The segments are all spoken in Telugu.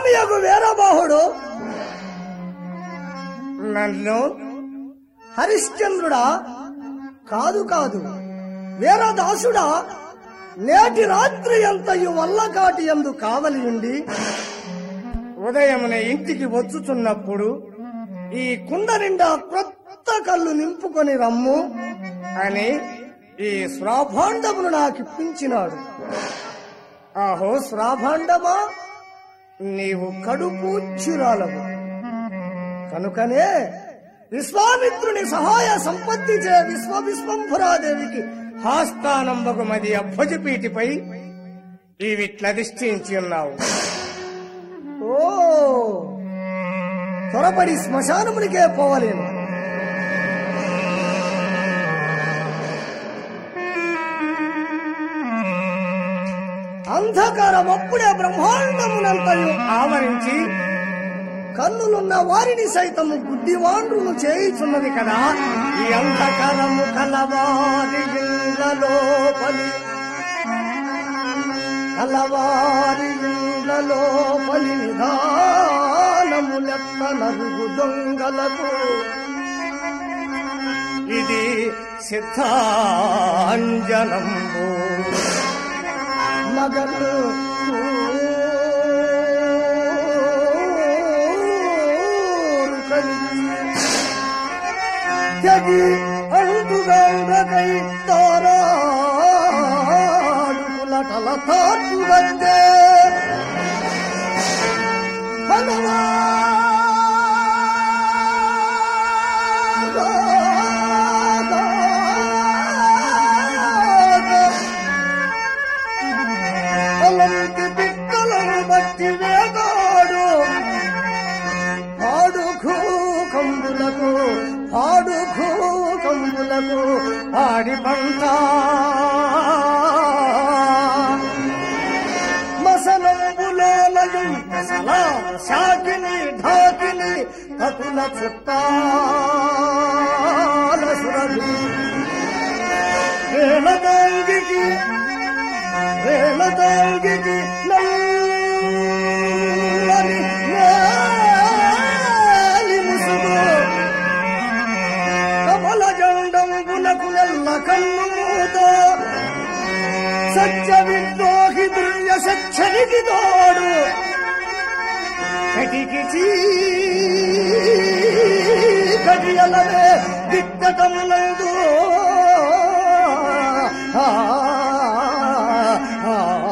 స్వామియకు వీరబాహుడు నన్ను హరిశ్చంద్రుడా కాదు కాదు వీరదాసుడా నేటి రాత్రి ఎంతయు వల్లకాటి ఎందు కావలి ఉండి ఉదయమున ఇంటికి వచ్చుచున్నప్పుడు ఈ కుండ నిండా క్రొత్త కళ్ళు నింపుకొని రమ్ము అని ఈ శ్రాభాండమును నాకు ఇప్పించినాడు ఆహో శ్రాభాండమా నీవు కడుపూచ్చురాలవు కనుకనే విశ్వామిత్రుని సహాయ సంపత్తి చే విశ్వ విశ్వంభరాదేవికి హాస్తానంబగుమది అభ్వజపీటిపై ఇవిట్లధిష్ఠించి ఉన్నావు ఓ త్వరపడి శ్మశానమునికే పోవలేను అంధకారం అప్పుడే బ్రహ్మాండమునంతయు ఆవరించి కన్నులున్న వారిని సైతము గుడ్డివాండ్రును చేయుచున్నది కదా ఈ అంధకారము కలవారి ఇళ్ళ లోపలి కలవారి ఇళ్ళ లోపలి నిదానములెత్త నరుగు దొంగలకు ఇది సిద్ధాంజనంబు మగను తెగి అడుగుగై తోరాడుకులటల తాటు వందే అలాంటి బిక్కలను బట్టి వేగాడు పాడు కంబులకు పాడు కంబులకు ఆడి పంట మసలంబులోనలు మసల శాకిని ఢాకిని కతుల చుట్టాల సురభి వేళదాంగికి వేళదాంగికి నల్లని నేలి ముసుగు కమల జండంబులకు నెల్ల కన్ను మూత సత్య విద్రోహి దుర్య సచ్చరికి తోడు కటికి కటియలనే దిక్కటమునందు ఆ, ఆ,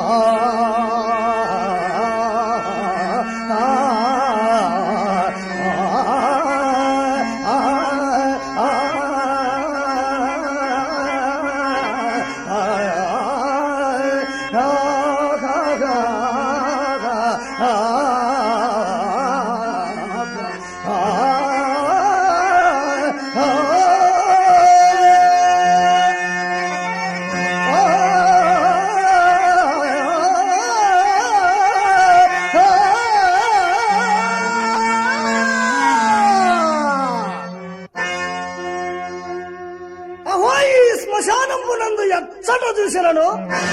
అహోయి శ్మశానంబునందు ఎచ్చట చూసినను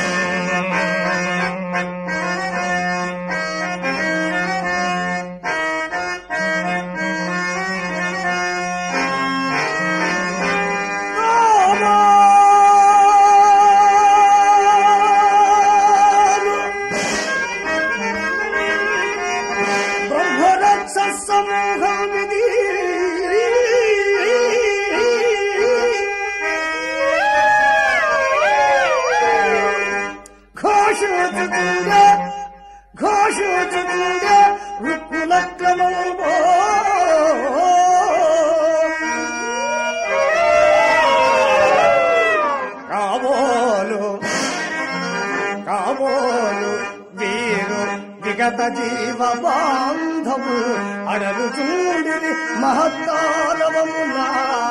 బ్రహ్మరక్షసమూహమిది ఘోషోచుతుండే ఘోషోచుతుండే రుక్కుల క్రమమో కాబోలు కాబోలు వీరు విగత జీవ బాంధవు అడలు చూడిరి మహత్తారవములా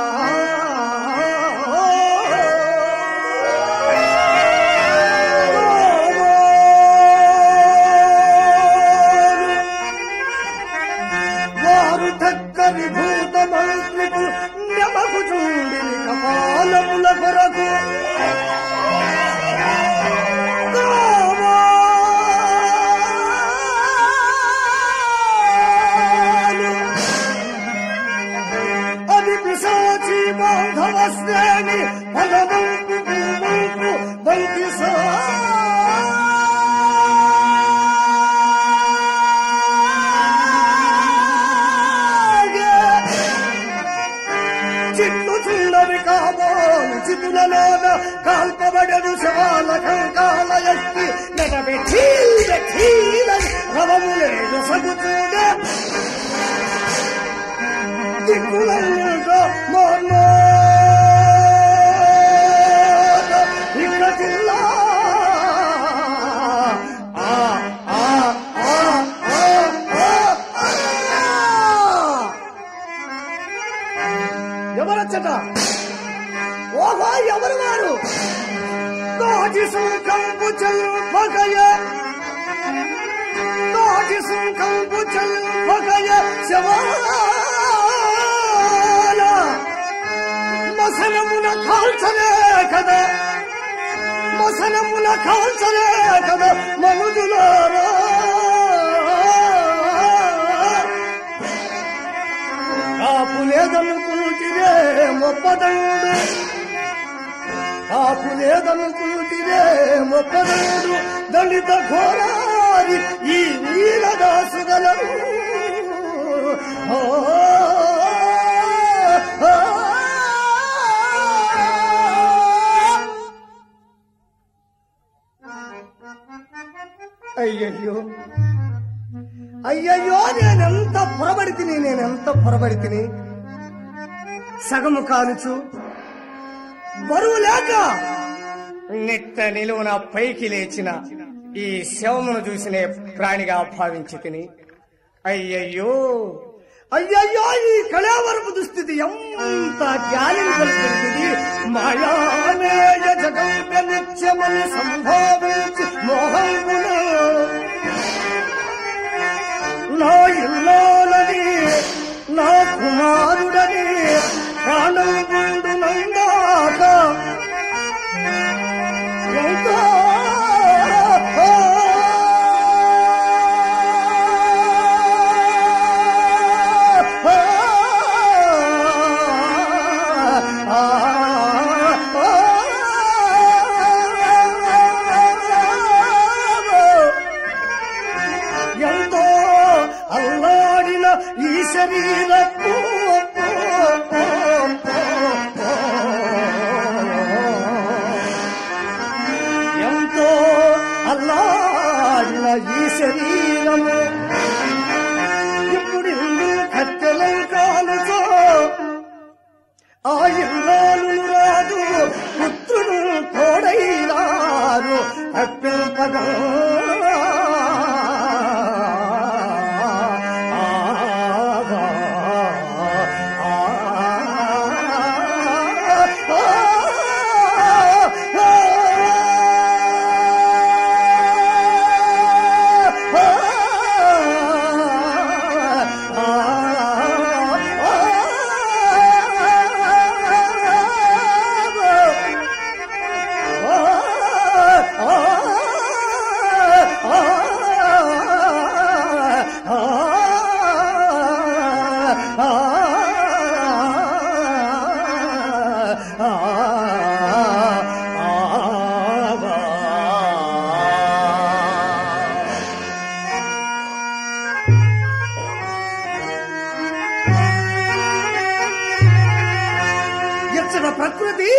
వారు దగ్గరి భూత మంత్రికు నెమకు చూడిరి కపాలముల కొరకు బాంధవ శ్రేణి పదవంపు పువ్వంపు బంతి చిట్లు చిన్నవి కాబోలు చితులలోన కాల్పబడదు శవాల కంకాల ఎక్కి నడవి చీల చీల రవములే ఎసగుతూనే దిక్కులంగా మోర్మో ఇక జిల్లా ఆ ఆ ఆ ఆ ఆ ఎవరచ్చట ఓహో ఎవరు వారు కాటి సుఖంపు చెల్పగయ కాటి సుఖంపు చెల్పగయ శవాల మసనమున కాల్చలే కదా మసనమున కాల్చలే కదా మనుజులారా కాపు లేదనుకుంటిరే మొప్పదండు కాపు లేదనుకుంటిరే మొప్పదండు దళిత ఘోరారి ఈ వీరదాసు గలరు ఓ, ఓ, అయ్యయ్యో అయ్యయ్యో నేనెంత పొరబడి తిని నేనెంత పొరబడి తిని సగము కానుచు బరువు లేక నిట్ట నిలువున పైకి లేచిన ఈ శవమును చూసినే ప్రాణిగా భావించి తిని అయ్యయ్యో అయ్యయ్యో ఈ కళావరపు దుస్థితి ఎంత జాలిని కలుగుతుంది మాయానేయ జగంగ నిత్యమని సంభావించి మోహమును నా ఇల్లాలని నా కుమారుడని ప్రాణం గుండు నందాక ఎంతో ఎంతో అల్లాడిన ఈ శరీరపు ఎంతో అల్లాడిన ఈ శరీరము ఇప్పుడు ఇల్లు కట్టెలం కాలుచో ఆ ఇల్లాలు రాదు పుత్రుడు తోడైనారు అప్పింపగా ఇచ్చట ప్రకృతి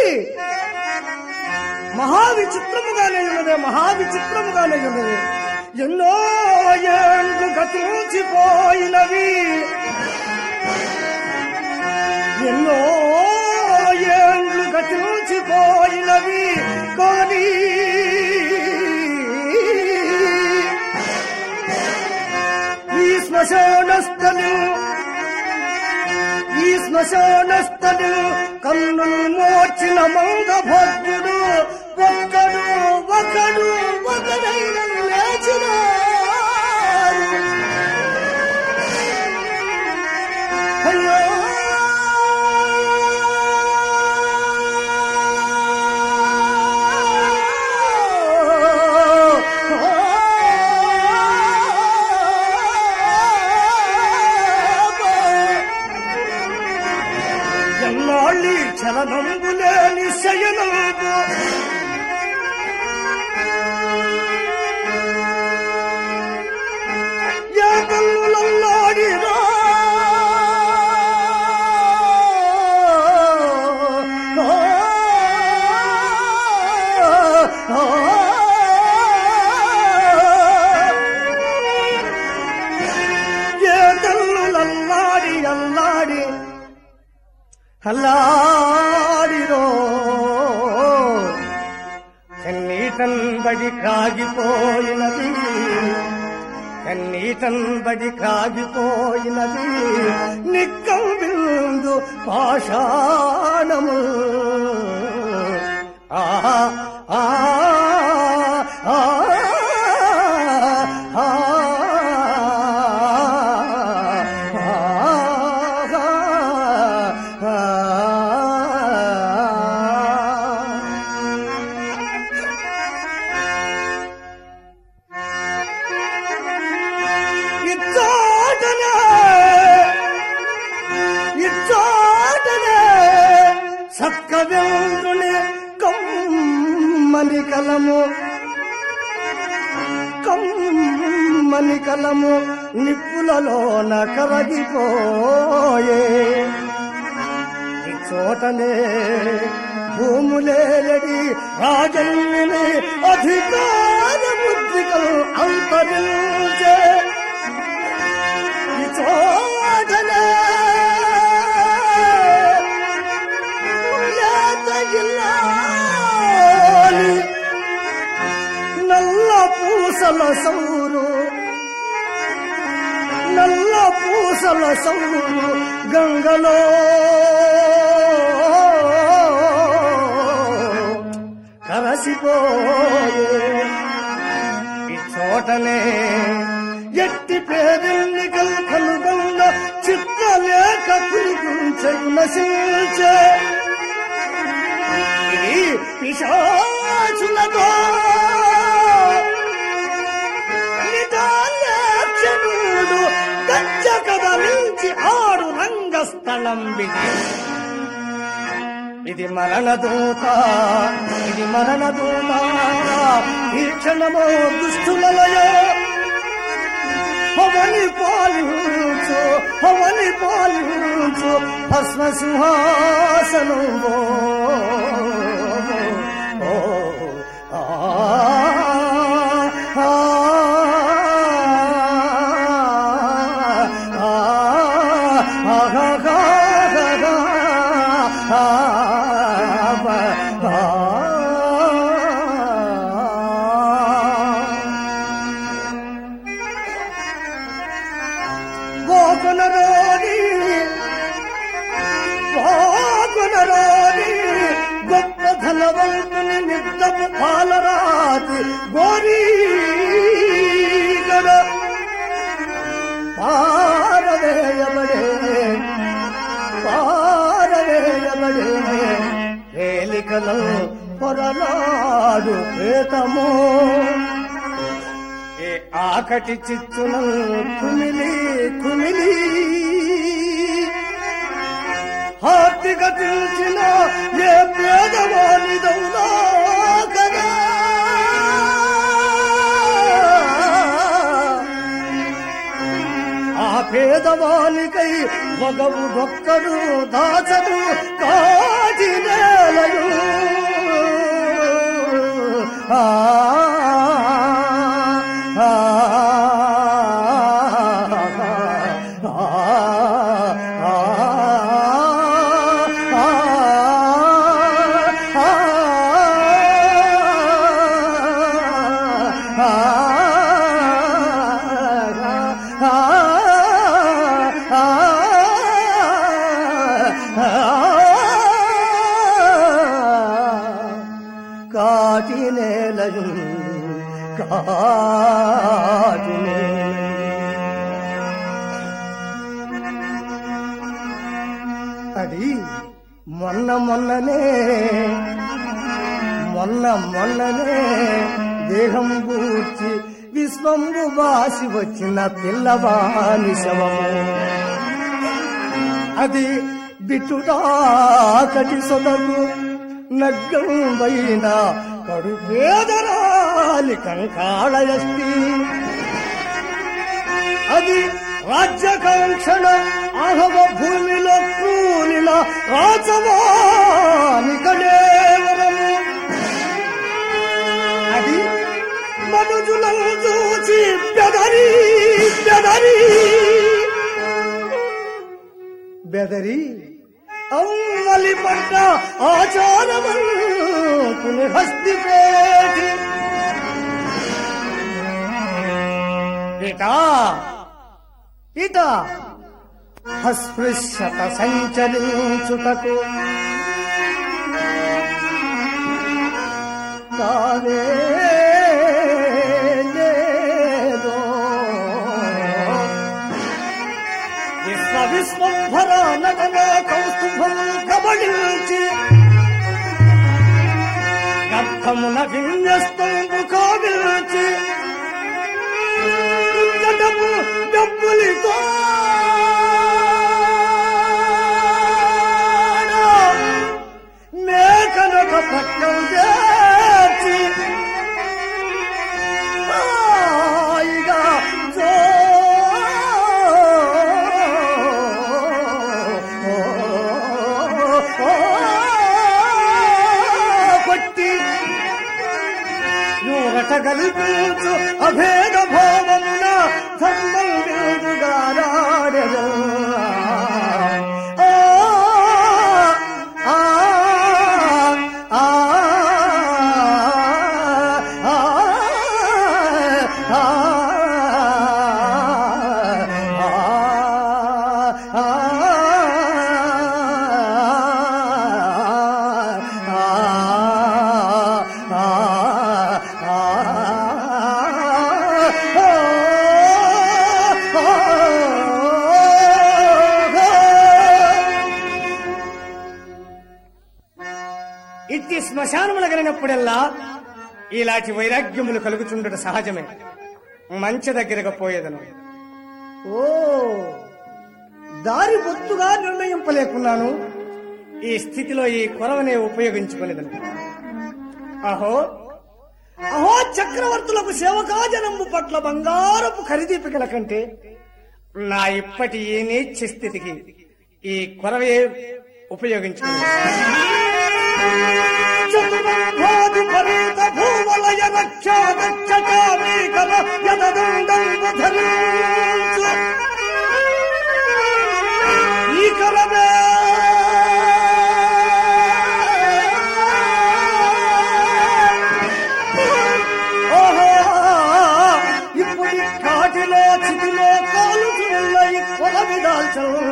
మహావిచిత్రముగానే ఉన్నదే మహావిచిత్రముగానే ఉన్నది ఎన్నో ఏండ్లు గతించిపోయినవి ఎన్నో ఏండ్లు గతించిపోయినవి కానీ ఈ శ్మశానస్థలి ఈ శ్మశానస్థలి కన్నులు మోచిన మంగ భద్రుడు ఒక్కడు ఒకడు ఒకడైన లేచినారు అయ్యో ఎన్నాళ్ళి చలనంబులేని శయనంబు యాగల్లులల్లాడిరా ఏదల్లులల్లాడి అల్లాడి అల్లాడిరో కన్నీటంబడి కాగిపోయినది కన్నీటంబడి కాగిపోయినది నిక్కం బిందు పాషాణము ఆ ఆ ఆ ఆ ఇచ్చోటనే ఇచ్చోటనే సత్కవేంద్రుని కమ్మని కలము కమ్మని కలము నిప్పులలోన కరగిపోయే ఈ చోటనే భూములేలడి రాజన్యుని అధికార బుద్ధికలు అంతరించే ఈ చోటనే లేత ఇల్లాలి నల్ల పూసల సౌరు నల్ల పూసల సౌరు గంగలో కలసిపోయే ఈ చోటనే ఎట్టి పేరెన్నికలు కనుగొన్న చిత్రలేఖ కులిగుంచెలు నశించే ఈ పిశాచులతో నిదాన్యాక్షణుడు గచ్చ కదలించి ఆడు రంగస్థలం విధి ఇది మరణ దూత ఇది మరణ దూత ఈ క్షణమో దుష్టులయ హవని పాలించు హవని పాలించు భస్మ సింహాసనము ఓ ఆ ఆ గోకునరోని గోకునరోని గొప్ప ధనవంతుని నిద్దపు పాలరాతి గోరీ పారవేయబడే పారవేయబడే వేలికలో పొరలాడు ప్రేతము ఏ ఆకటి చిచ్చున కుమిలి కుమిలి హార్దిక తెలిసిన ఏ పేదవానిదవునా కదా ఆ పేదవానికై మగవు ఒక్కడు దాచడు కాటి నేలలు ఆ ఆ, ఆ, కాటి నేలయు కాటి అది మొన్న మొన్ననే మొన్న మొన్ననే దేహం పూర్చి విశ్వంబు బాసి వచ్చిన పిల్లవాని శవము అది బిట్టుదాకటి సొదలు నగ్గం వైన కడు పేదరాలి కంకాళయస్తి అది రాజ్యకాంక్షణ ఆహవ భూమిలో కూలిన రాజవాని కడేవరము అది మనుజులను చూచి బెదరి బెదరి బెదరి అమ్మలి పడ్డ ఆచారవంతుని హస్తిపేటి ఇట ఇట అస్పృశ్యత సంచరించుటకు తావే లేదో విశ్వ విశ్వంభర నటన కౌస్తుభం కబళించి గర్భమున విన్యస్తంబు కావిల్చి దుర్గటము డబ్బులితో మేకనొక పట్టం చేర్చి హాయిగా జో కొట్టి నూరట గల్పించు అభేద భావమున ధర్మం విరుదుగారాడెను. ఆ ఆ ఆ ఆ ఆ ఇట్టి శ్మశానములు కలిగినప్పుడల్లా ఇలాంటి వైరాగ్యములు కలుగుతుండట సహజమే మంచి దగ్గరకు పోయేదను ఓ దారి బొత్తుగా నిర్ణయింపలేకున్నాను ఈ స్థితిలో ఈ కొరవనే ఉపయోగించుకునేదను అహో అహో చక్రవర్తులకు సేవకాజనము పట్ల బంగారపు ఖరీదీపికల కంటే నా ఇప్పటి ఈ నీచ స్థితికి ఈ కొరవే ఉపయోగించుకునేది చతురంగాధిపరీత భూవలయ రక్షాదక్షతామీకర యదదండంబు ధరించు. ఈ కరమే ఓహో ఇప్పుడు కాటిలో చితిలో కాలుతున్న ఈ కొలవి దాల్చను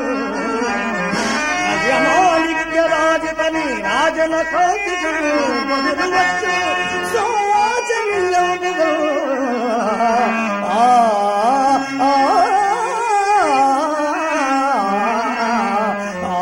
నవ్యమాణిక్య రాజతని రాజన కౌతికు మొదలు వచ్చు సోచల్యముగా. ఆ ఆ, ఆ,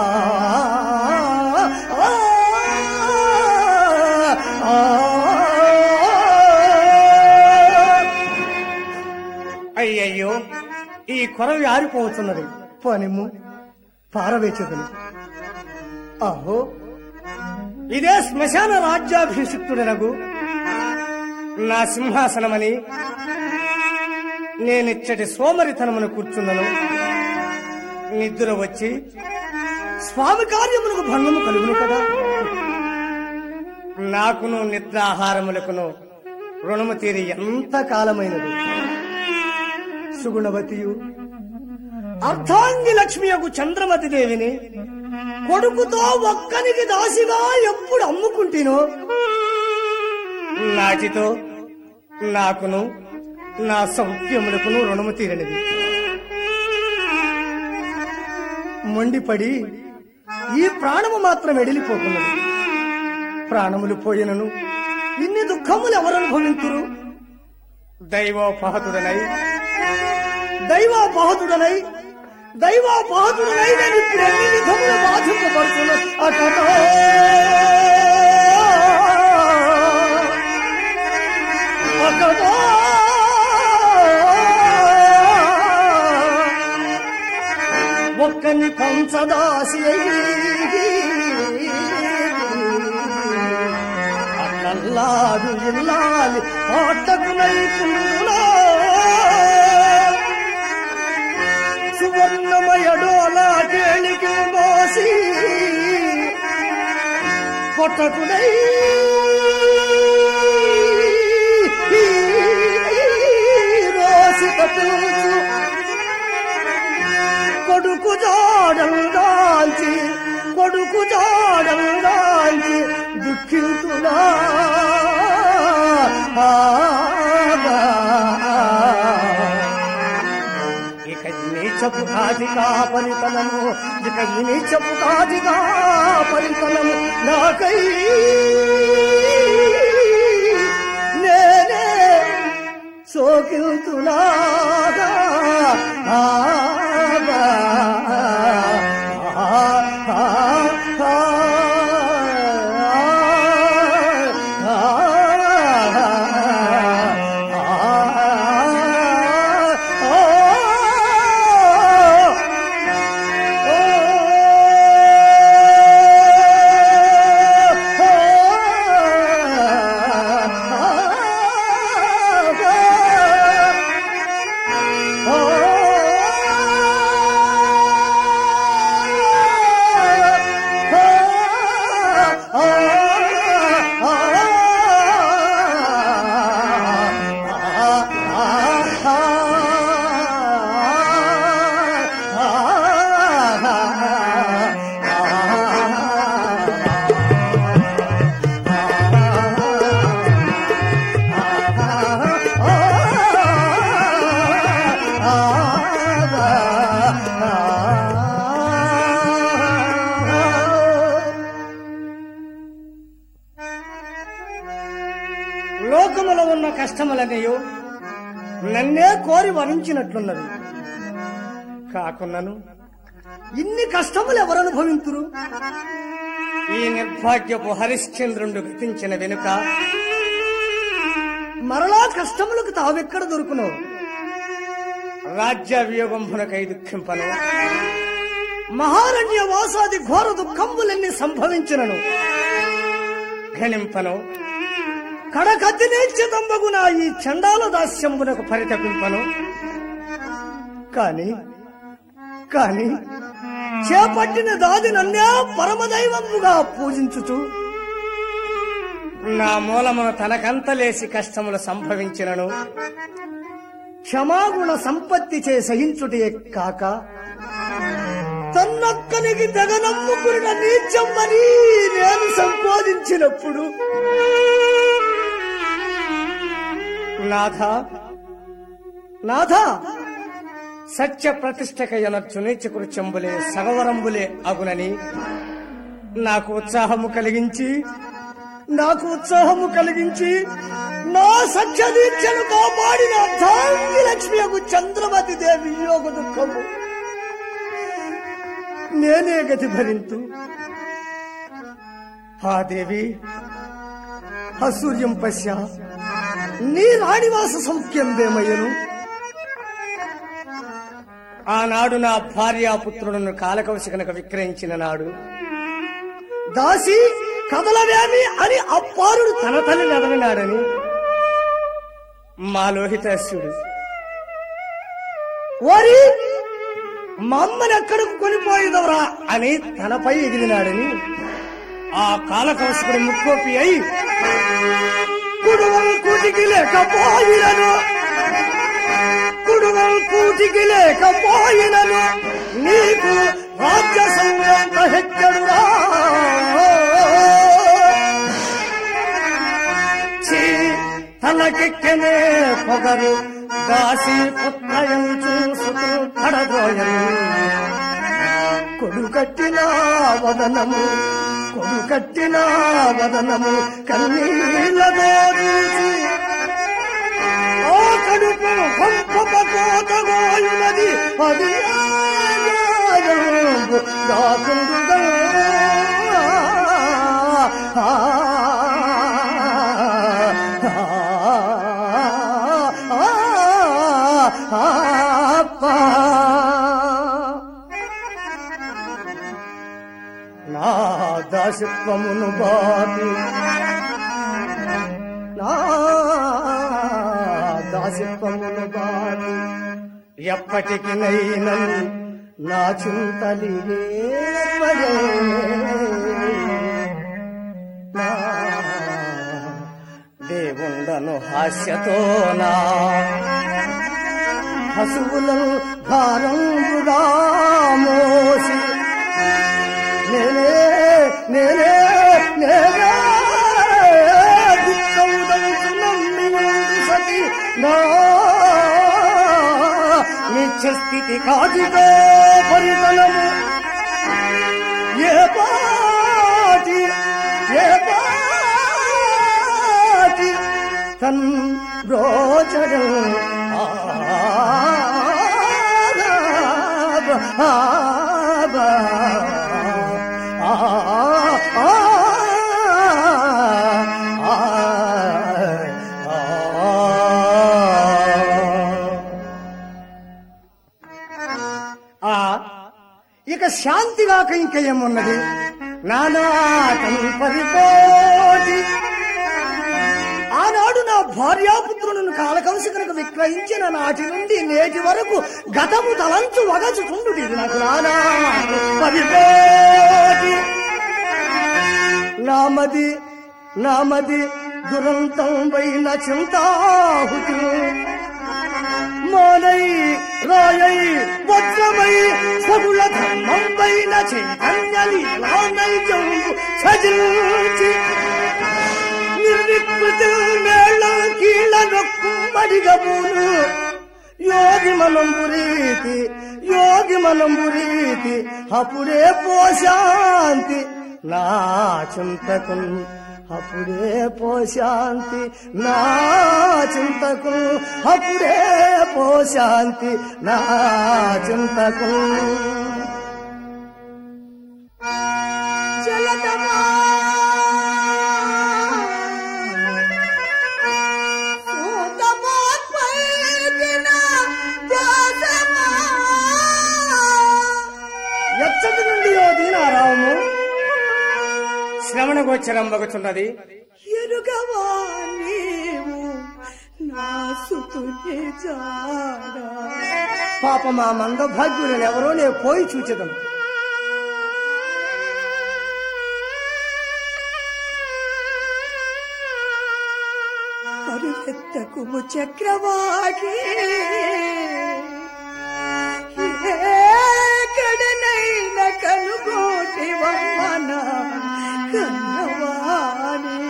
ఆ, ఆ. అయ్యయ్యో ఈ కొరవి ఆరిపోతున్నది పనిము పారవేచదును అహో ఇదే శ్మశాన రాజ్యాభిషిక్తుడనగు నా సింహాసనమని నేనిచ్చటి సోమరితనమును కూర్చున్నను నిద్ర వచ్చి స్వామి కార్యములకు భంగము కలుగును కదా నాకును నిద్రాహారములకును రుణము తీరి ఎంత కాలమైనది సుగుణవతియు అర్ధాంగి లక్ష్మియకు చంద్రమతి దేవిని కొడుకుతో ఒక్కనికి దాసిగా ఎప్పుడు అమ్ముకుంటేనో నాటితో నాకును నా సౌఖ్యములకును రుణము తీరనిది మొండిపడి ఈ ప్రాణము మాత్రం ఎడిలిపోకున్నది ప్రాణములు పోయినను ఇన్ని దుఃఖములు ఎవరు అనుభవింతురు దైవోపహతుడనై దైవోపహతుడనై దైవోపహతుడనై నేను ఇప్పుడు ఎన్ని విధములు బాధింపబడుతున్నా అటటో అటటో ఒక్కని కంచదాసి అల్లల్లాదు ఇల్లాలి పాటకునై కుందులా సువర్ణమయడోలా కేళికి మోసి పొట్టకుడై రోసి పట్టుచు కొడుకు జాడంగాంచి కొడుకు జాడంగాంచి దుఃఖింతునా ఇక నీచపు కాదిగా పరితనము ఇక ఈ నీచపు కాదిగా పరితనము నాకై నేనే సోకిల్తులాగా లోకములో ఉన్న కష్టములనేయో నన్నే కోరి వరించినట్లున్నది కాకున్నను ఇన్ని కష్టములు ఎవరు అనుభవింతురు ఈ నిర్భాగ్యపు హరిశ్చంద్రుండు గతించిన వెనుక మరలా కష్టములకు తావెక్కడ దొరుకును రాజ్య వియోగంభునకై దుఃఖింపను మహారణ్య వాసాది ఘోర దుఃఖంబులన్నీ సంభవించినను ఘనింపను కడకత్తినేచ్యతంబగున ఈ చండాల దాస్యంబునకు పరితపింపను కాని కాని చేపట్టిన దాది నన్నే పరమదైవముగా పూజించుచు నా మూలమును తనకంతలేసి కష్టములు సంభవించినను క్షమాగుణ సంపత్తి చే సహించుటే కాక తన్నొక్కనికి తెగనమ్ముకున్న నీచమ్మని నేను సంపాదించినప్పుడు నాథ నాథ సత్య ప్రతిష్టకయనొచ్చు నీచకుడు చెంబులే సగవరంబులే అగునని నాకు ఉత్సాహము కలిగించి నాకు ఉత్సాహము కలిగించి నా సత్య దీక్షను కాపాడిన అర్ధాంగి లక్ష్మి అగు చంద్రమతి దేవి యోగ దుఃఖము నేనే గతి భరింతు ఆ దేవి అసూర్యం పశ్య నీ రాణివాస సౌఖ్యం దేమయ్యను ఆనాడు నా భార్యాపుత్రులను కాలకవశకనక విక్రయించిన నాడు దాసి కదలవేమి అని అప్పారుడు తన తల్లి నదవినాడని మా లోహితాస్యుడు ఓరి మా అమ్మని ఎక్కడికి కొనిపోయేదవరా అని తనపై ఎగిరినాడని ఆ కాలకవశకుడు ముక్కోపి అయి కుడువల్ కూటికి లేకపోయినను కుడువల్ కూటికి లేకపోయినను నీకు రాజ్య సంయంత హెచ్చడురా ఛీ, తనకెక్కనే పొగరు దాసి పుత్రయం చూసుకు పడబోయను కొడుకట్టిన వదనము కొడుకట్టిన వదనము కన్నీళ్ళతో చూసి ఆ కడుపు పంపకోతగోయునది అది ఆగాయము దాకుండుగా ఆ, ఆ, ఆ, ఆ, ఆ, నా దాసత్వమును బాపి నా దాసత్వమును బాపి ఎప్పటికి నైనను నా చింతలిగే నా దేవుండను హాస్యతోనా హసువులను భారం వృధా మోసి నేనే నేనే నేనే దుఃఖముదంతు నమ్మి ఉండి సతి నా నిత్య స్థితి కాదితో పరితనము ఏ పాటి ఏ పాటి తన్ రోచడు ఆ ఇక శాంతిగాక ఇంక ఏమున్నది నానాటం పరిపోటి ఆనాడు నా భార్యాపుత్రులను కాలకంసుకరకు విక్రయించిన నాటి నుండి నేటి వరకు గతము తలంచు వగచుకుండు నాకు నానా పరిపోటి నామది నామది దురంతం వైన చింతాహుతి మానై రాయై వజ్రమై సగుల ధర్మంబైన చైతన్యలి నైజంబు సజిల్చి నిర్వికృతి మేళ కీళ్ళ నొక్కుమడిగబూను యోగి మనం పురీతి యోగి మనం పురీతి అప్పుడే పోశాంతి నా చింతకు అప్పుడే పోశాంతి నా చింతకు అప్పుడే పోశాంతి నా చింతకు జలతమా సూతమోత్పైదిన దాసమా ఎచ్చటి నుండి ఓ దీనారాము శ్రవణ గోచరం వగుచున్నది ఎరుగవా నీవు నా సుతుని జాడా పాప మా మంద భాగ్యులను ఎవరో నేను పోయి చూచెదను అరువెత్తకుము చక్రవాకి ఎక్కడనైన కనుగోటి వమ్మన కన్నవాణి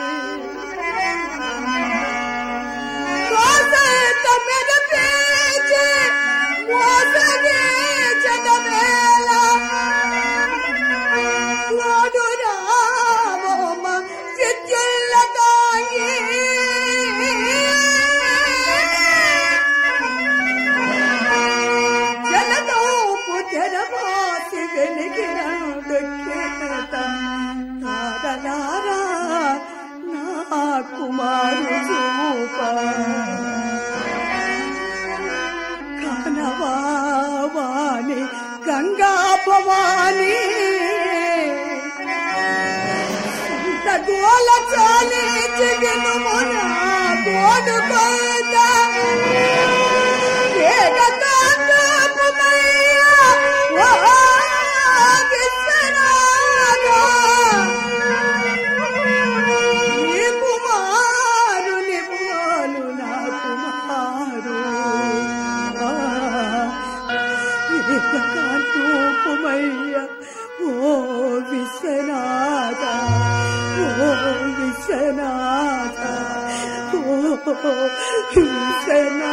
కోసత మెదపేచి మోసగే జగమేళ వాడు రామోమ విద్యుల్ల తాయి జలదోపు తెరవాసి వెలిగినాడొక్కేత తారలారా నా కుమారు చూప కనవాణి గంగా భవాని గోల చాలి చిగిను మొన గోడు కొయ్య ఓ విశ్వనాథ ఓ విశ్వనాథ ఓ విశ్వనాథ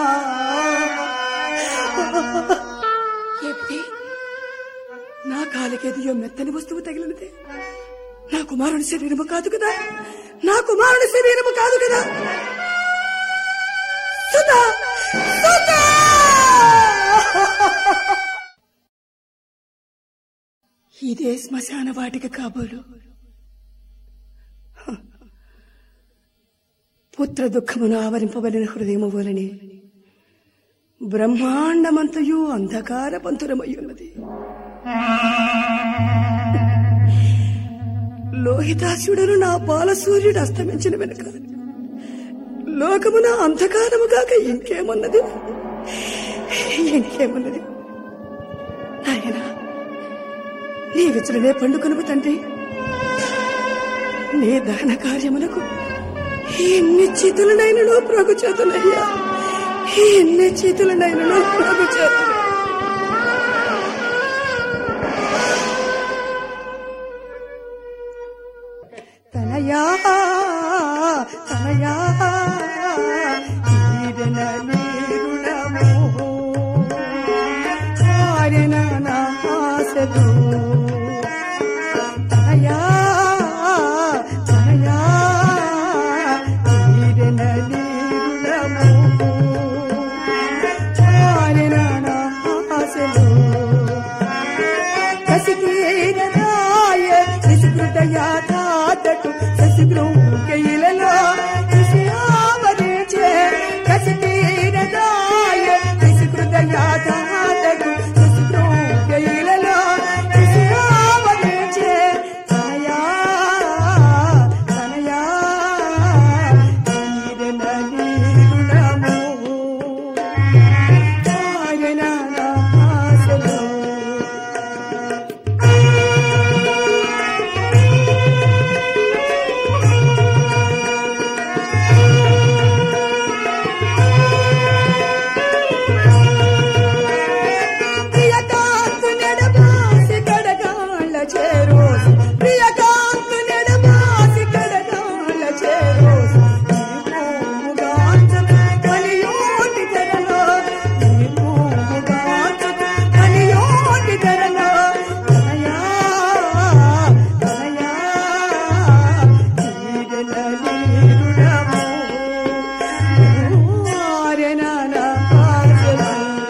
ఏమిటి నా కాలికి ఎదియో మెత్తని వస్తువు తగిలినదే నా కుమారుని శరీరము కాదు కదా నా కుమారుని శరీరము కాదు కదా సుధా! సుధా! ఇదే శ్మశాన వాటిక కాబోలు హ. పుత్ర దుఃఖమును ఆవరింపబడిన హృదయము వలనే బ్రహ్మాండమంతయు అంధకార పంతురమయ్యున్నది లోహితాసుడను నా బాలసూర్యుడు అస్తమించిన వెనుక లోకమున అంధకారము కాక ఇంకేమున్నది ఇంకేమున్నది నాయనా నీ విచలనే పండుకొనుము తండ్రి నీ దహన కార్యములకు ఎన్ని చేతులనైనను ప్రభు చేతులయ్యా ఎన్ని చేతులనైనను ప్రభు చేతులు తనయా తనయా తీరన నీరుణము ఆరెన నా ఆశలు తనయా తనయా తీరన నీరుణము ఆరెన నా ఆశలు కసికీరనాయ నిస్కృతయాథాతటు ససిగ్రౌకైలలో కసియావరించే కసికీరనాయ నిస్కృతయాథాతటు ససిగ్రౌకైలలో కసియావరించే తనయా తనయా నీరన నీరుణము ఆయన నా ఆశలు ప్రియకాంతు నెడబాసి కడగాళ్ళ చేరోసు ప్రియకాంతు నెడబాసి కడగాళ్ళ చేరోసు నీమోముగాంచు కలియోటి తెరలో నీమోముగాంచు కలియోటి తెరలో తనయా తనయా నీడల నీరుడము ఆరెన నా ఆశలు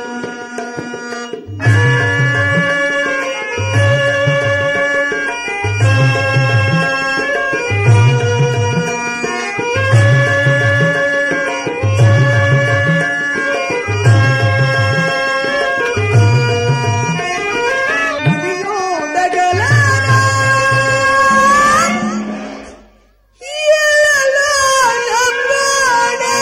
నదియోడగలనా ఎలలో నమ్మాడే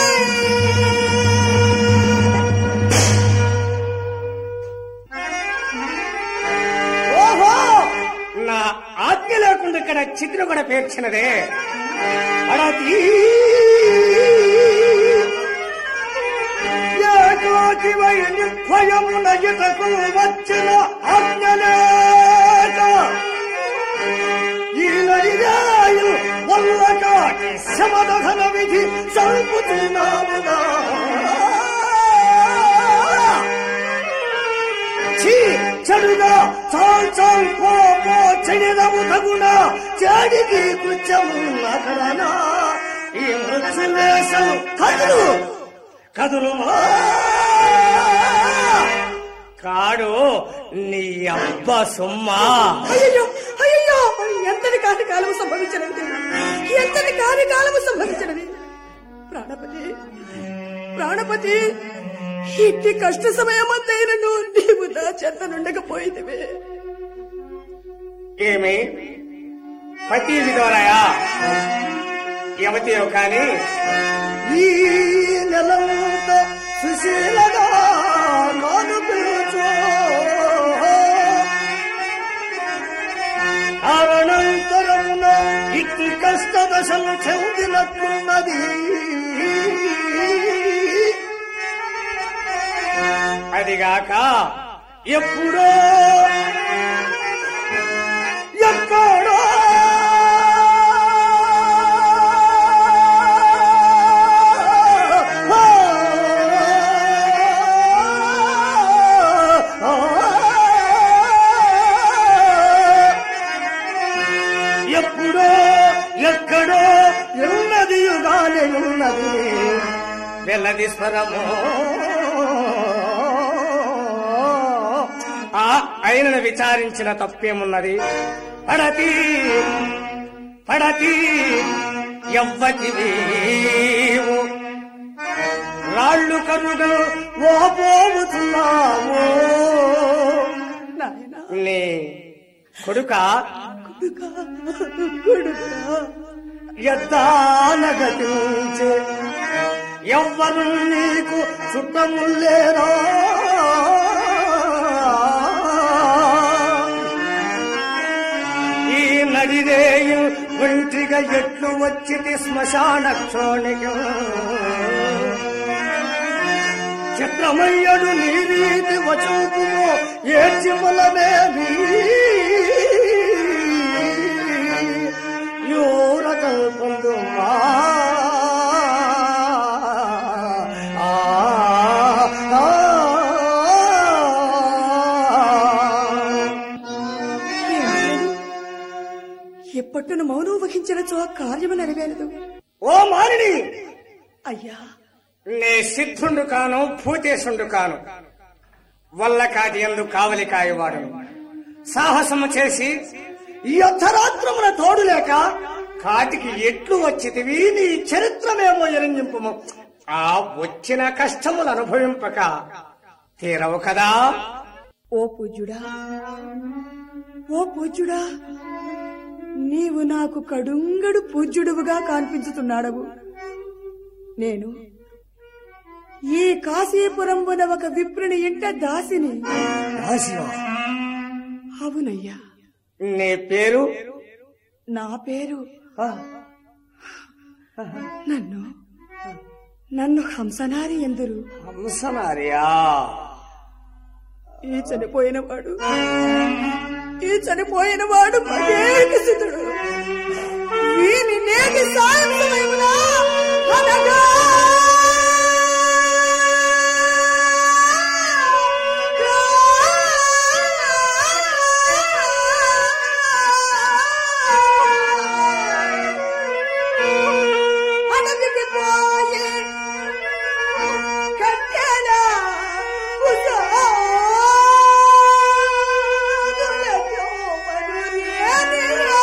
ఓహో నా ఆజ్ఞ లేకుండా ఇక్కడ చిత్రం కూడా పేర్చినదే అడతి ఏకాకివై నిర్భయమున ఇతకు వచ్చిన ఆజ్ఞలేక ఈ నడిరాయు వల్లకాటి శమదహన విధి సల్పుతున్నామునా ఛీ చెడుగా చాల్ చాల్ పో పో చెడినము తగున చెడికి కృత్యము నకరనా ఈ మృత్యులేశం కదులు కదులు కాడు నీ అబ్బ సుమ్మా అయ్యో అయ్యో ఎంతటి కార్యకాలము సంభవించినది ఎంతటి కార్యకాలము సంభవించినది ప్రాణపతి ప్రాణపతి ఇట్టి కష్ట సమయమంతైనను నీవు నా చెంత నుండకపోయిందివే ఏమి పతి విధవరాయా యమతీయో కాని ఈ నెలంత సుశీలగా నాను పిలుచు అనంతరమున ఇట్టి కష్ట దశలు చెందినట్లున్నది అదిగాక ఎప్పుడో ఎక్కడో ఎప్పుడో ఎక్కడో ఉన్నది యుగానే ఉన్నది వెల్లది స్వరము ఆ ఆయనను విచారించిన తప్పేమున్నది పడతి పడతి ఎవ్వతి నీవు రాళ్ళు కరుగా ఓపోతున్నాము నాయనా నీ కొడుక కొడుకా కొడుకా ఎద్దానగతించే ఎవ్వరు నీకు చుట్టముల్లేరా ఈ నడిరేయు ఒంటిగా ఎట్లు వచ్చిటి శ్మశాన క్షోణికం చిత్రమయ్యడు నీ రీతి వచూపుమో ఏడ్చిములమేమి యూరకల్పందు మా ఆ, ఆ, ఎప్పట్టును మౌనం వహించినచో ఆ కార్యము నెరవేరదు ఓ మారిని అయ్యా నే సిద్ధుండు కాను భూతేశుండు కాను వల్ల కాటి ఎందు కావలి కాయవాడును సాహసము చేసి ఈ అర్ధరాత్రమున తోడు లేక కాటికి ఎట్లు వచ్చితివి నీ చరిత్రమేమో ఎరింజింపుము ఆ వచ్చిన కష్టములు అనుభవింపక తీరవు కదా ఓ పూజ్యుడా ఓ పూజ్యుడా నీవు నాకు కడుంగడు పూజ్యుడువుగా కనిపించుతున్నాడవు నేను ఈ కాశీపురంబున ఒక విప్రుని ఇంట దాసిని అవునయ్యా నీ పేరు నా పేరు ఆ, నన్ను నన్ను హంసనారి ఎందురు హంసనార్యా ఈ చనిపోయిన వాడు ఈ చనిపోయిన వాడు మగేకసితుడు వీని నేటి సాయం సమయమున అనగా అడవికి పోయి కట్టెల ఉసాదులతో పడురేనిరా.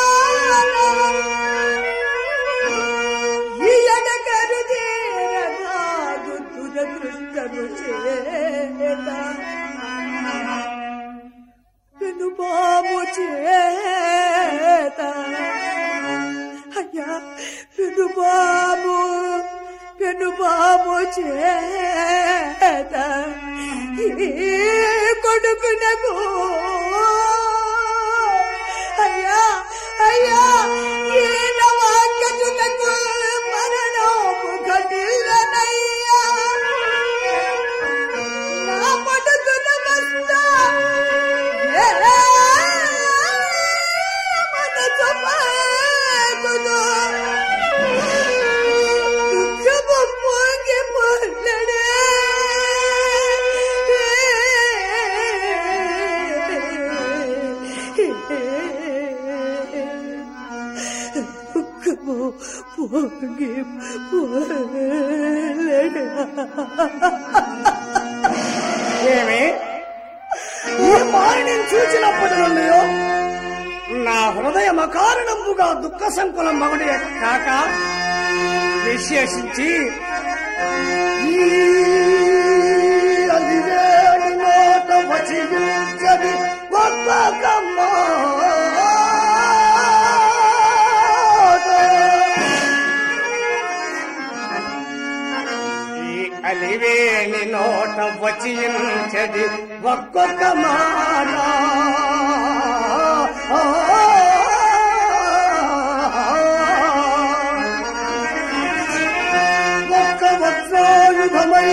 ఈ ఎడకరు తీరనాదు దురదృష్టము చేత పెను బాబు చేత అయ్యా పెను బాబు పెను బాబు చేత ఈ కొడుకునకు అయ్యా అయ్యా ఈ నవాక్యతులకు మరణము ఘటిల్లనయ్యా నా పడుతున్న కష్ట పోగి ఏమి ఈ మారిని చూచినప్పటి నుండి నా హృదయం అకారణముగా దుఃఖ సంకులం మగుడి కాక విశేషించి ఈ అలివేణి నోట వచించది ఒక్కొక్క ఈ అలివేణి నోట వచించది ఒక్కొక్క మాట ఒక్క వజ్రాయుధమై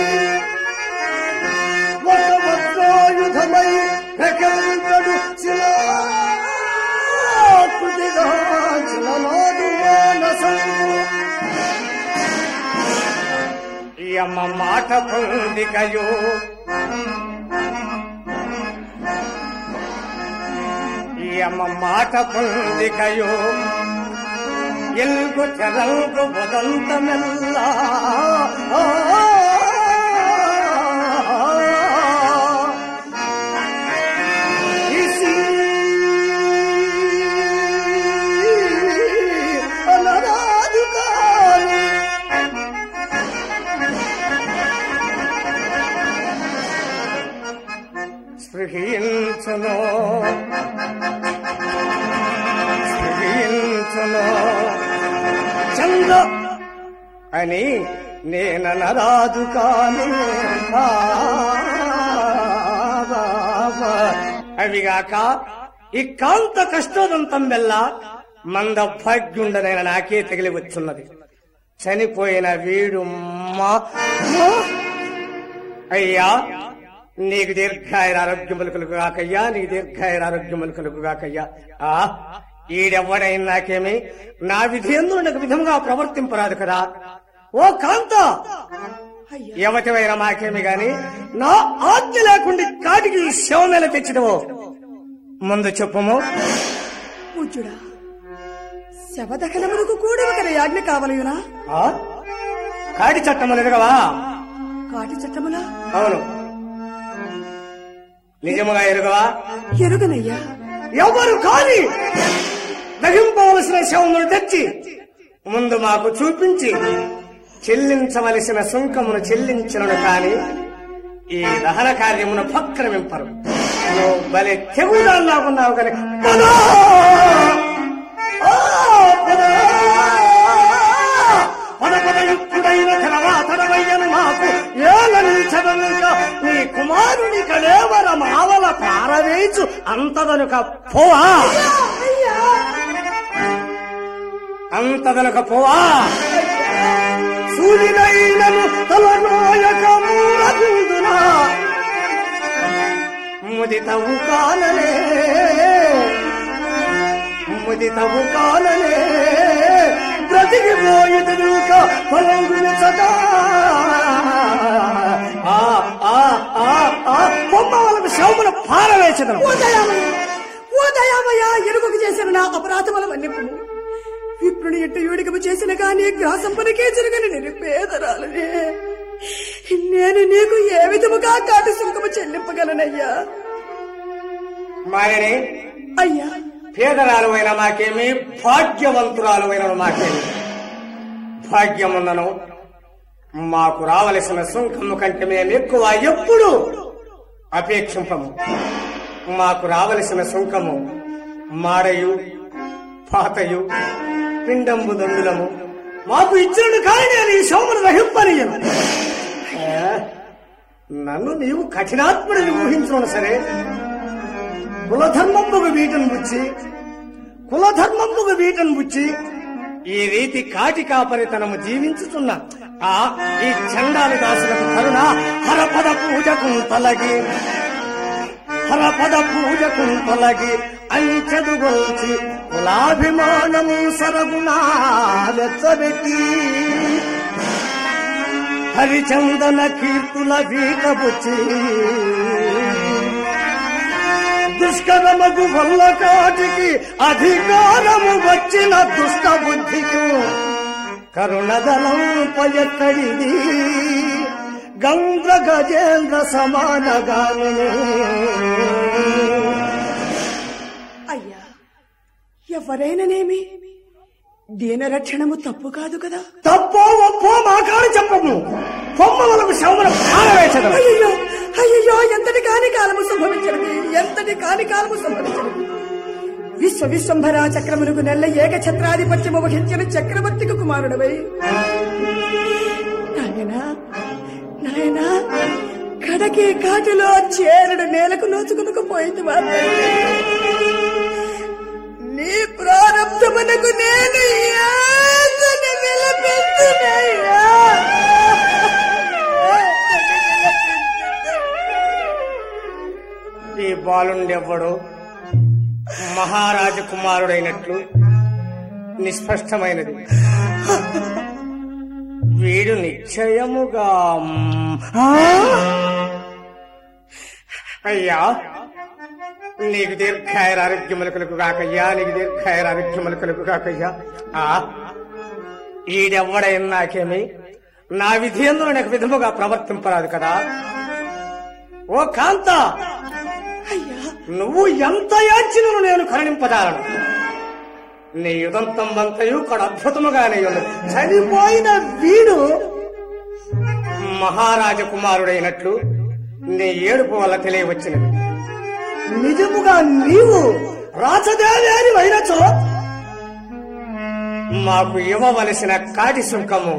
ఒక వజ్రాయుధమై ప్రకంతడు శిలాకృతిగా శిలనాదు మానసం యమ మాట పొందికయో యమ మాట పొందికయో ఎల్గు తెరంగు వదంతమెల్ల ఇసి అనరాదు కాని స్పృహించును నన్ను అని నేననరాదు కాను ఆ, అవిగాక ఈ కాంత కష్టోదంతం వల్ల మంద భాగ్యుండనైన నాకే తగిలి వచ్చున్నది చనిపోయిన వీడు మా అయ్యా నీకు దీర్ఘాయుర ఆరోగ్యములు కలుగు కాకయ్యా నీకు దీర్ఘాయుర ఆరోగ్యములు కలుగు కాకయ్యా ఆ ఈడెవ్వడైనా నాకేమి నా విధి ఎందు నాకు విధంగా ప్రవర్తింపరాదు కదా ఓ కాంత అయ్యా యవతివైన మాకేమి గాని నా ఆజ్ఞ లేకుండా కాటికి ఈ శవమేల తెచ్చినవు ముందు చెప్పుము పూజ్యుడా శవదహనములకు కూడా ఒక యాజ్ఞ కావలయునా ఆ? కాటి చట్టములు ఎరగవా కాటి చట్టములా అవును నిజముగా ఎరుగవా ఎరుగనయ్యా ఎవరు కాని దహింపవలసిన శవములు తెచ్చి ముందు మాకు చూపించి చెల్లించవలసిన సుంకమును చెల్లించను కాని ఈ దహన కార్యమును పక్రమింపరు నువ్వు బలి తెగుదాన్నాకున్నావు కానీ పదా! ఆ, పదా! పద పదయుక్తుడైన తరవాతడవయ్యను మాకు ఏలనించదనుక నీ కుమారుని కలేవర మావల పారవేచు అంతదనుక పోవా అంతదనుక పోవా సూర్యుడైనను తలనోయక మూలబిందునా ముదితవు కానలే ముదితవు కానలే బ్రతికిపోయేదుక పొలంగుని సదా ఆ ఆ ఆ ఆ బొమ్మ వాళ్ళకు శవమును పారవేచదను ఓ దయామయ్య ఓ దయామయ్య ఎరుగకు చేసిన నా అపరాధముల మన్నిపు విప్రుని ఎట్టు యూడికము చేసిన గాని గ్రాసంపనకే జరగని నిరుపేదరాలనే నేను నీకు ఏ విధముగా కాటి సుంకము చెల్లింపగలనయ్యా మాయని అయ్యా పేదరాలు అయిన మాకేమి భాగ్యవంతురాలు అయిన మాకేమి భాగ్యమున్నను మాకు రావలసిన సుంకము కంటే మేము ఎక్కువ ఎప్పుడు అపేక్షింపము మాకు రావలసిన సుంకము మాడయు పాతయు పిండంబు దండులము మాకు ఇచ్చినట్టు కానీ నేను ఈ శోమను రహింపనీయను ఏ, నన్ను నీవు కఠినాత్ముడిని ఊహించును సరే కులధర్మంబుకు వీటను బుచ్చి కులధర్మంబుకు వీటను బుచ్చి ఈ రీతి కాటి కాపరితనము జీవించుతున్న ఆ ఈ చండాలి దాసులకు కరుణ హరపద పూజకు తొలగి హరపద పూజకు తొలగి అంచెదు గొల్చి కులాభిమానము సరగునా వెచ్చబెట్టి హరిచందన కీర్తుల వీటబుచ్చి దుష్కరమగు వల్ల కాటికి అధికారము వచ్చిన దుష్ట బుద్ధికి కరుణదలం పయక్కడిది గంధ్ర గజేంద్ర సమానగాను అయ్యా ఎవరైనానేమి దీనరక్షణము తప్పు కాదు కదా తప్పో ఒప్పో మాకాడు చెప్పము పొమ్మలకు శవమున పారవేచడం అయ్యో అయ్యో ఎంతటి కాని కాలము సంభవించినది ఎంతటి కాని కాలము సంభవించినది విశ్వ విశ్వంభర చక్రమునకు నెల్ల ఏక ఛత్రాధిపత్యము వహించిన చక్రవర్తికి కుమారుడవై నాయనా నాయనా కడకి కాటిలో చేరుడు నేలకు నోచుకునకు పోయింది నీ ప్రారంభమునకు నేను ఏదని విలపిస్తున్నాయ్యా ఈ బాలుండెవ్వడు మహారాజ కుమారుడైనట్లు నిస్పష్టమైనది వీడు నిశ్చయముగా మ్, ఆ? అయ్యా నీకు దీర్ఘాయుర ఆరోగ్యములకులకు కాకయ్యా నీకు దీర్ఘాయుర ఆరోగ్యములకులకు కాకయ్యా ఆ ఈడెవ్వడైనా నాకేమి నా విధి ఎందు నాకు విధముగా ప్రవర్తింపరాదు కదా ఓ కాంత అయ్యా నువ్వు ఎంత యాచినను నేను కరుణింపదాలను నీ యుదంతం వంతయు కూడా అద్భుతముగానే ఉన్నది చనిపోయిన వీడు మహారాజ కుమారుడైనట్లు నీ ఏడుపు వల్ల తెలియవచ్చినది నిజముగా నీవు రాజదేవేరి అయినచో మాకు ఇవ్వవలసిన కాటి సుంకము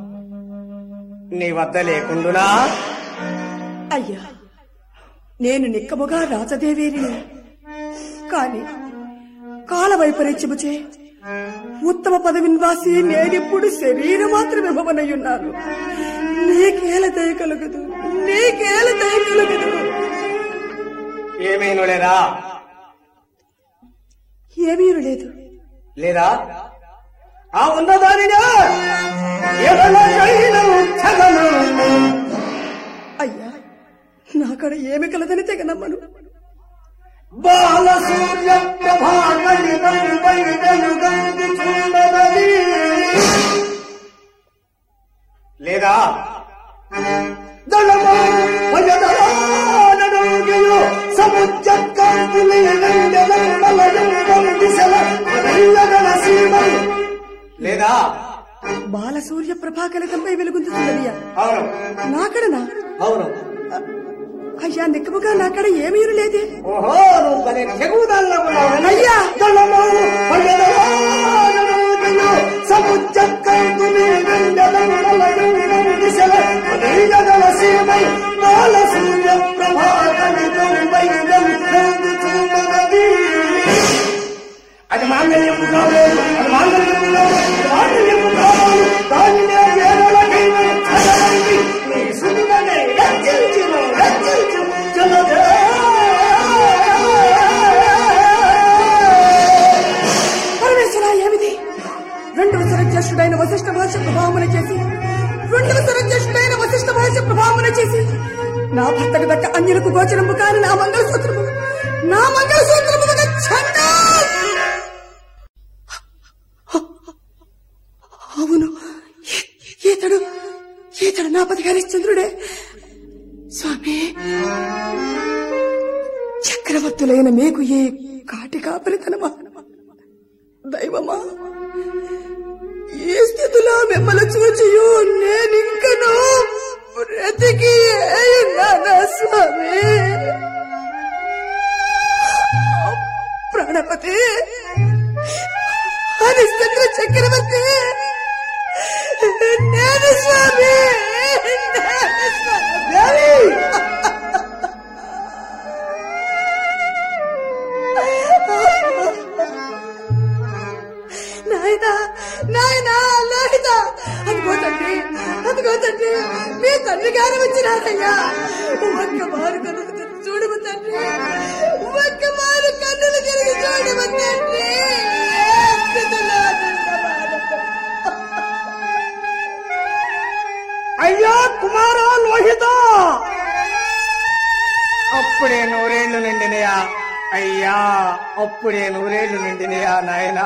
నీ వద్ద లేకుండునా అయ్యా నేను నిక్కముగా రాజదేవేరిని కాని కాల వైపరీత్యముచే ఉత్తమ పదవిన్వాసి నేనిప్పుడు శరీరం మాత్రం ఇవ్వమనయ్యున్నాను నీకేల దయ కలుగదు నీకేల దయ కలుగదు ఏమేను లేదా ఏమీ లేదు లేదా ఆ ఉన్నదానిగా ఎవరికైనా ఉత్తమము. అయ్యా నాకడ ఏమి కలదని తెగ నమ్మను బాల సూర్య ప్రభాకళి బయటను గంటి చూడదని లేదా దళము వయదరానడుగియు సముద్ర కాంతులి వెండెలంబలయం వందిసల వదయ్యగల సీమం లేదా బాల సూర్య ప్రభాకలితంపై వెలుగుందుతుందయ్యా అవును నాకడనా అవును అయ్యా నిక్కముగా నాకడ ఏమీ లేదే ఓహో నువ్వు భలే తెగుదలకు అయ్యా! దళము వయదరానడుగియు సముద్ర కాంతులి వెండెలంబలయం వందిసల వదయ్యగల సీమై బాల సూర్య ప్రభాకళి బయటను చూడదని అది మాంగళ్యం కాలేదు అది మాంగళ్యం కాలేదు అది మాంగళ్యం కావాలి దానినే వేరొకైనా చదవండి నీ సుఖమే రచించును రచించు చదవే పరమేశ్వర ఏమిది రెండవ సరజ్యేష్ఠుడైన వశిష్ఠ భాష ప్రభావమున చేసి రెండవ సరజ్యేష్ఠుడైన వశిష్ఠ భాష ప్రభావమున చేసి నా భర్తకు దక్క అన్యులకు గోచరము కాని నా మంగళసూత్రము నా మంగళసూత్రము ఒక ఛందా అవును ఈ- ఈతడు ఈతడు నా పతి హరిశ్చంద్రుడే స్వామి చక్రవర్తులైన మీకు ఈ కాటి కాపరితనమా దైవమా ఈ స్థితిలో మిమ్మల్ని చూచియు నేనింకను బ్రతికి ఉన్నానా స్వామి ప్రాణపతి హరిశ్చంద్ర చక్రవర్తి నేను స్వామి నేను స్వామి నాయనా నాయనా నాయనా అదిగో తండ్రి అదిగో తండ్రి మీ తండ్రి గారు వచ్చినారయ్యా ఒక్క మారు కన్నులు తెరిచి చూడము తండ్రి ఒక్క మారు కన్నులు తిరిగి చూడము తండ్రి స్థితిలో నిండబారదు. అయ్యా కుమారా లోహిత అప్పుడే నూరేళ్లు నిండినయా అయ్యా అప్పుడే నూరేళ్లు నిండినయా నాయనా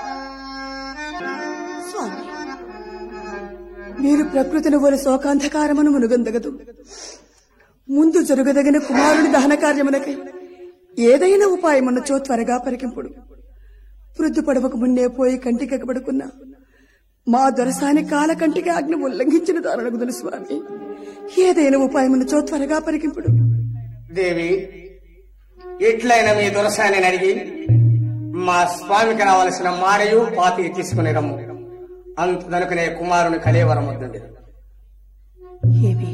స్వామి మీరు ప్రకృతిని ఓరి శోకాంధకారమును మునుగొందగదు ముందు జరుగదగిన కుమారుని దహన కార్యమునకై ఏదైనా ఉపాయమున్నచో త్వరగా పరికింపుడు వృద్ధి పడవకు మున్నే పోయి కంటికెక్కబడుకున్నా మా దొరసాని కాల కంటికి ఆజ్ఞ ఉల్లంఘించిన దారుణగుదులు స్వామి ఏదైనా ఉపాయమున్నచో త్వరగా పరికింపుడు దేవి ఎట్లయినా మీ దొరసాని అడిగి మా స్వామికి రావలసిన మాడయు పాతి తీసుకుని రమ్ము అంతదనుకునే కుమారుని కలేవరం వద్దండి ఏమి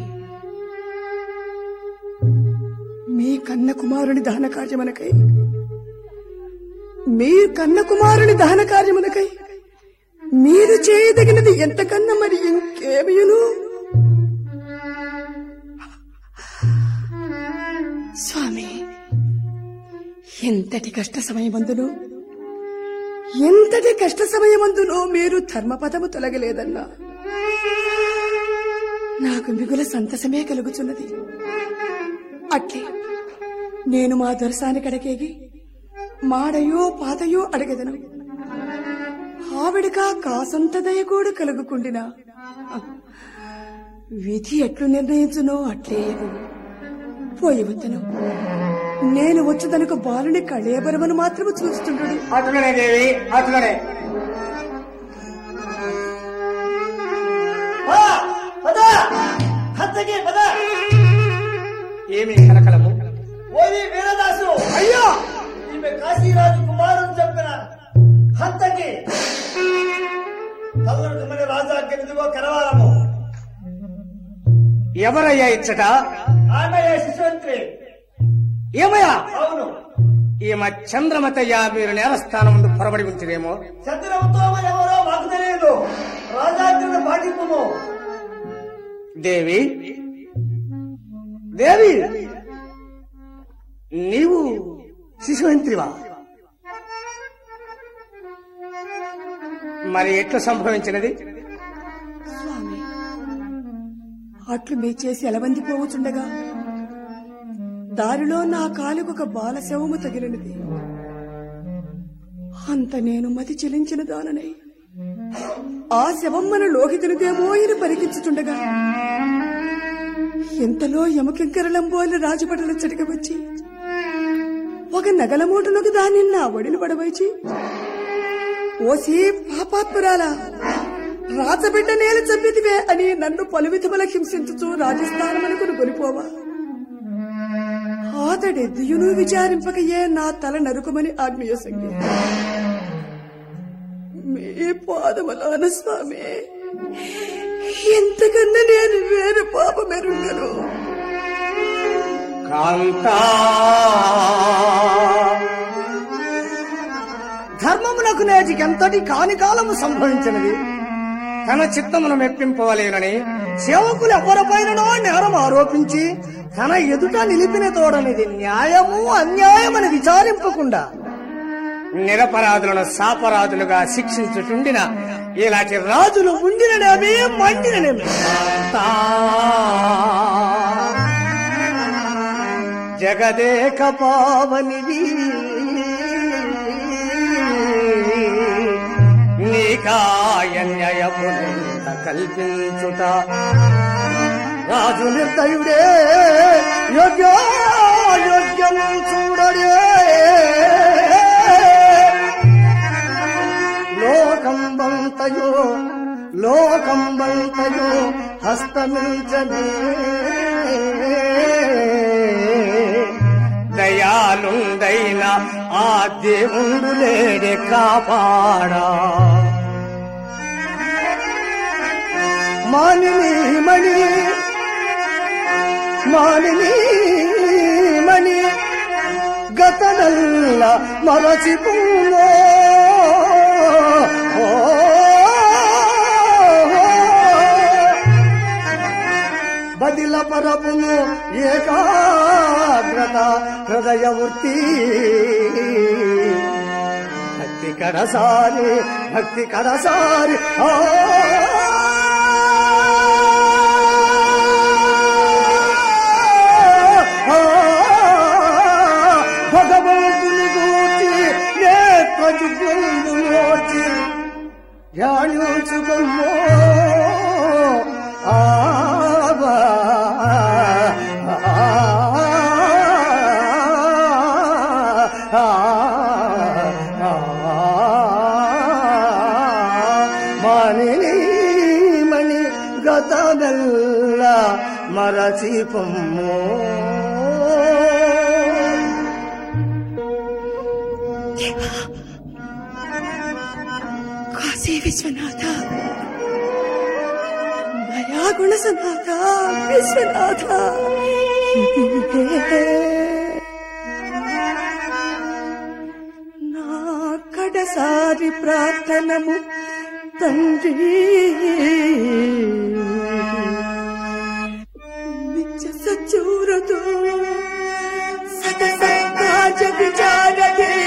మీ కన్న కుమారుని దహన కార్యమునకై మీ కన్న కుమారుని దహన కార్యమునకై మీరు చేయదగినది ఎంతకన్నా మరి ఇంకేమియును స్వామి ఎంతటి కష్ట సమయమందును ఎంతటి కష్ట సమయమందును మీరు ధర్మపదము తొలగలేదన్నా నాకు మిగుల సంతసమే కలుగుచున్నది అట్లే నేను మా దొరసాని కడకేగి మాడయో పాతయో అడగదను ఆవిడకా కాసంత దయ కూడా కలుగుకుండినా విధి ఎట్లు నిర్ణయించునో అట్లే ఎరుగు. పోయి వద్దను నేను వచ్చుదనకు బాలుని కళేబరమను మాత్రము చూస్తుండడు అట్లనే దేవి అట్లనే ఏమి కలకలము ఓరి వీరదాసు అయ్యో ఈమె కాశీరాజు కుమారుడు చెప్పిన హంతకి ఇదిగో కరవాలము ఎవరయ్యా ఇచ్చట ఆమె శిశువంత్రి ఏమయ్యా అవును ఈమె చంద్రమతయ్య మీరు నేరస్థానం ముందు పొరబడి ఉంచిరేమో చంద్రముతో ఎవరో మాకు తెలియదు రాజాగ్రత పాటింపు దేవి దేవి నీవు శిశువంత్రివా మరి ఎట్లా సంభవించినది స్వామి అట్లు మీ చేసి ఎలబందిపోవచుండగా దారిలో నా కాలుకొక బాల శవము తగిలినది అంత నేను మతి చెలించిన దాననై ఆ శవం మన లోహితునిదేమో అని పరికించుచుండగా ఎంతలో యమకింకరలంబోలి రాజపటల చెడిక వచ్చి ఒక నగల మూటలోకి దాన్ని నా ఒడిని పడవైచి ఓసి పాపాత్మురాలా రాజబిడ్డ నేల చంపితివే అని నన్ను పలు విధముల హింసించుచు రాజస్థానమనుకుని కొనిపోవా ఆతడెద్దుయును విచారింపకయే నా తల నరుకుమని ఆజ్ఞయసంగి మీ పాదములాన స్వామి ఎంతకన్నా నేను వేరు పాపమెరుగను కాంతా ధర్మమునకు నేటికి ఎంతటి కాని కాలము సంభవించినది తన చిత్తమును మెప్పింపవలేనని సేవకులు ఎవరిపైననో నేరం ఆరోపించి తన ఎదుట నిలిపిన తోడనిది న్యాయము అన్యాయమని విచారింపకుండా నిరపరాధులను సాపరాధులుగా శిక్షించుచుండిన ఇలాంటి రాజులు ఉండిననేమి మండిననేమి తా జగదేక పావనిది నీకాయన్యయమునంత కల్పించుట రాజు నిర్దయుడే యోగ్యోగ్యం చూడడే లోకంబంతయో లోకంబంతయో హస్తమించనే దయాలుందైన ఆ దేవుడు లేడే కాపాడా మానిని మణి మానిని మణి గతనల్ల మరచిపోలో బదిల పరపును ఏకాగ్రత హృదయ వృత్తి భక్తి కడసారి భక్తి కడసారి ఆ భగవంతుని గూర్చి నేత్రజుగుండు నోచి ధ్యానించుకుమ్మో ఆవా మానిని మణి గతగల్ల మరచి పొమ్మో కాశీ విశ్వనాథ దయాగుణ సనాథ విశ్వనాథ నా కడసారి ప్రార్థనము తండ్రి నిత్య సచూరతో సత సత్కాజ విచార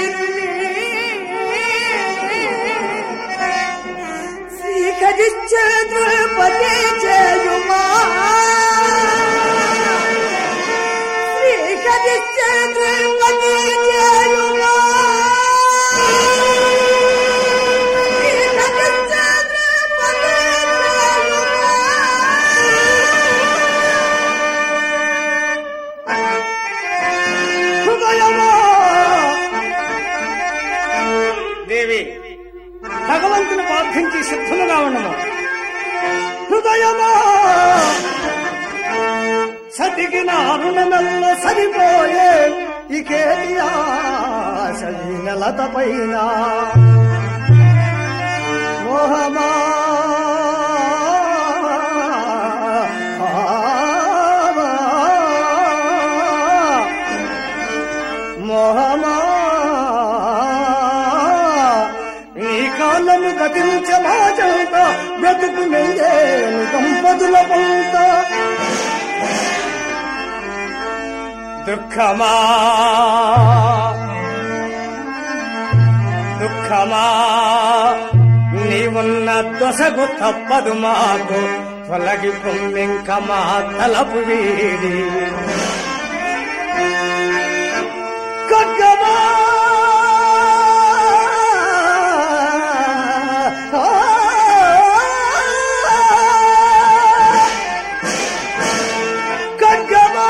శ్రీహరిశ్చంద్రపతి జయుమా శ్రీహరిశ్చంద్రపతి జయుమా శ్రీహరిశ్చంద్రపతి హృదయమా దేవి భగవంతుని ప్రార్థించి సిద్ధముగా ఉండము హృదయమా సతికిన అరుణమెల్ల సరిపోయే ఇకేటి ఆశ ఈ నెలత పైన మోహమా నన్ను గతించమాచంత బ్రతుకు నెంగేను దంపతుల పంత దుఃఖమా దుఃఖమా నీవున్న దొసగు తప్పదు మాకు తొలగి పొమ్మింక మా తలపు వీడి ఖడ్గమా ఖడ్గమా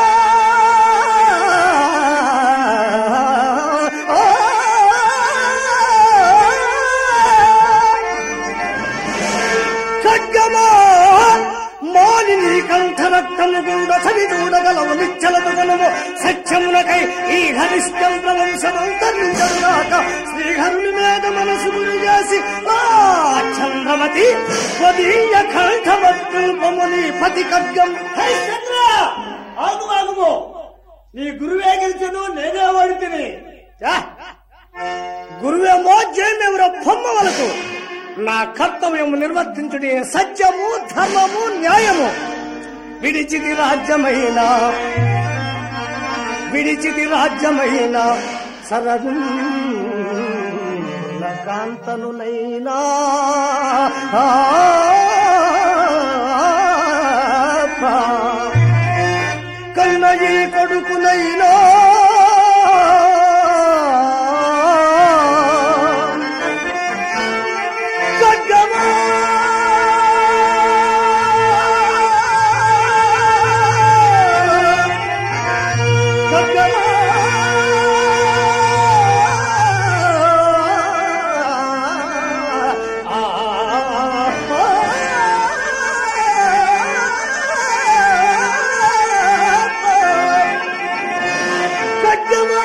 ఖడ్గమా మాలిని కంఠరక్తము గుండ చవి చూడగలవు నిచ్చలదు గలము సత్యమునకై ఈ హరిశ్చంద్ర వంశమంతరించడుగాక శ్రీహరుని మీద మనసు గురి చేసి ఆ చంద్రమతి స్వదీయ కంఠమత్తుల్పముని పతి ఖడ్గం హరిశ్చంద్ర ఆగు ఆగుము నీ గురువే గెలిచను నేనే ఓడితిని యా! గురువేమో జయమేవరో పొమ్మ వలకు నా కర్తవ్యము నిర్వర్తించుడి సత్యము ధర్మము న్యాయము విడిచిది రాజ్యమైన విడిచిది రాజ్యమైన సరదు కాంతనునైనా కన్నయ్య కొడుకునైనా ఖడ్గమా ఖడ్గమా ఆ ఖడ్గమా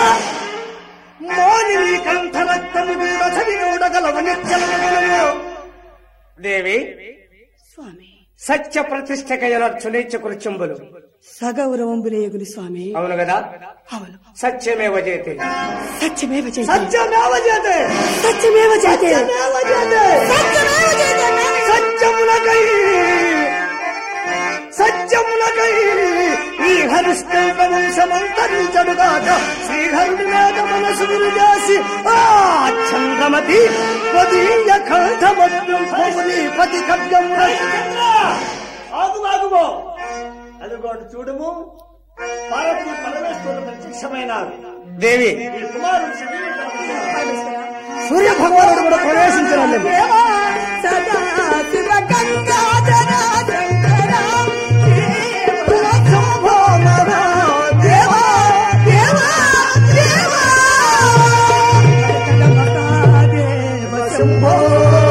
మోనిని కంఠరక్తము కూడా చవి చూడగలవు నిత్యము దేవి స్వామి సత్య ప్రతిష్టకయనర్చు నీచ కృత్యంబులు సగౌరవంబులేగులు స్వామి అవును కదా అవును సత్యమేవ జయతే సత్యమేవ చేతే సత్యమేవ జయతే సత్యమేవ చేతే సత్యమేవ జయతే సత్యమేవ చేతే సత్యమునకై సత్యమునకై ఈ హరిశ్చంద్ర వంశమంతరించడుగాక శ్రీహరుడి మీద మనసు గురి చేసి ఆ చంద్రమతి స్వదీయ కంఠమద్యం పతి ఖడ్గమున హరిశ్చంద్ర ఆగు ఆగుము అదిగోటి చూడుము పార్వతి పరమేశ్వరుడు ప్రత్యక్షమైనారు దేవి ఈ కుమారుడు శరీరం సూర్య భగవానుడు కూడా ప్రవేశించడం దేవా సదా శివ గంగాధర శంకర దేవా దేవా దేవా దేవ శంభో